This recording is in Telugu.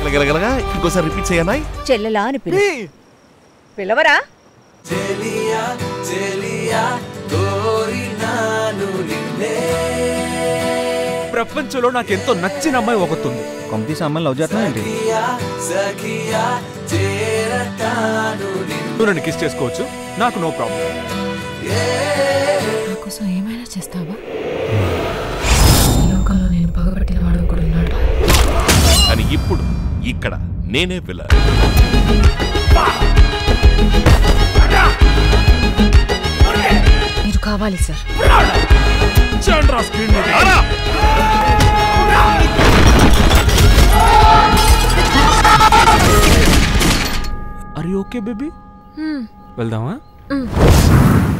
గలగలగలగా ఇంకోసారి రిపీట్ చేయనా చెల్లెలా అని పిలు పిలవరా ప్రపంచంలో నాకు ఎంతో నచ్చిన అమ్మాయి ఒకతుంది కంపెనీస్ అమ్మాయిని లవ్ చేస్తున్నా ఏంటి నువ్వు నన్ను కిస్ చేసుకోవచ్చు నాకు నో ప్రాబ్లం నా కోసం ఏమైనా చేస్తావా ఈ లోకంలో నేను పగబట్టిన వాడు కూడా ఉన్నాడు అని ఇప్పుడు ఇక్కడ నేనే పిల్ల మీరు కావాలి సార్ అరే ఓకే బేబీ హ్మ్. వెళ్దామా హ్మ్.